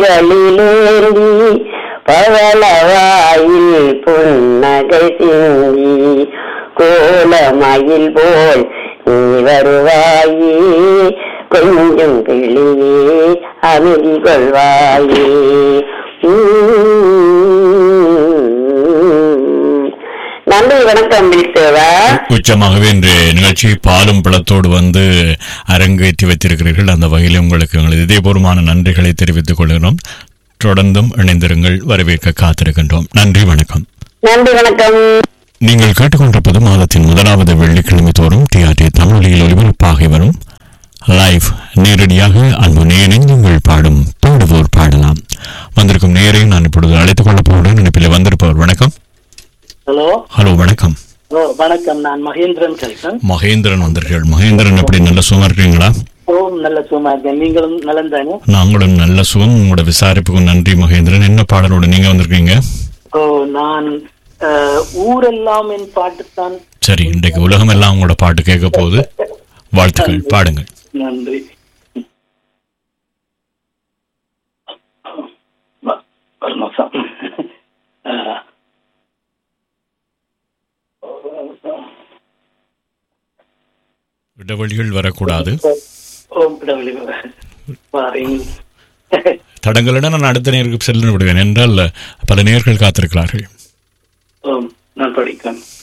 கைகளிலேந்தி பவளவாயில் புன்னகை சிந்தி கோலமயில் போல் நீ வருவாயே கொஞ்சம் கிளியே அமைதி கொள்வாயே உம். நன்றி வணக்கம் விழித்தேவா உச்சமாகவே இன்று நிகழ்ச்சி பாலும் பழத்தோடு வந்து அரங்கேற்றி வைத்திருக்கிறீர்கள் அந்த வகையில் உங்களுக்கு எங்களது இதயபூர்வமான நன்றிகளை தெரிவித்துக் கொள்கிறோம் தொடர்ந்தும் இணைந்திருங்கள் வரவேற்க காத்திருக்கின்றோம் நன்றி வணக்கம் நன்றி வணக்கம் நீங்கள் கேட்டுக்கொண்டிருப்பது மாதத்தின் முதலாவது வெள்ளிக்கிழமை தோறும் டிஆர்டி தமிழொலியில் ஒளிபரப்பாகி வரும் லைவ் நேரடியாக அன்பு நேரில் உங்கள் பாடும் பாடுவோர் பாடலாம் வந்திருக்கும் நேரை நான் இப்பொழுது அழைத்துக் கொள்ளப் போகிறேன் நினைப்பில் வந்திருப்பவர் வணக்கம் ஹலோ ஹலோ வணக்கம் ஓ வணக்கம் நான் மகேந்திரன் கலைக்கன் மகேந்திரன் வந்திருக்கீர்கள் மகேந்திரன் எப்படி நல்ல சுகமா இருக்கீங்களா ஓ நல்ல சும்மா இருக்கேன் நீங்களும் நலம் தானே நாங்களும் நல்ல சுகம் உங்களோட விசாரிப்புக்கும் நன்றி மகேந்திரன் என்ன பாடலோட நீங்க வந்திருக்கீங்க ஓ நான் அஹ், ஊரெல்லாம் என் பாட்டுத்தான் சரி இன்றைக்கு உலகம் எல்லாம் உங்களோட பாட்டு கேட்க போகுது வாழ்த்துக்கள் பாடுங்கள் நன்றி வ- ஒரு நிமிஷம் அஹ், இடைவெளிகள் வரக்கூடாது ஓம் கடவுளே பாருங்க தடங்களுடன் நான் அடுத்த நேருக்கு செல்ல விடுவேன் என்றால் பல நேர்கள் காத்திருக்கிறார்கள் ஓம் நான் படிக்கிறேன்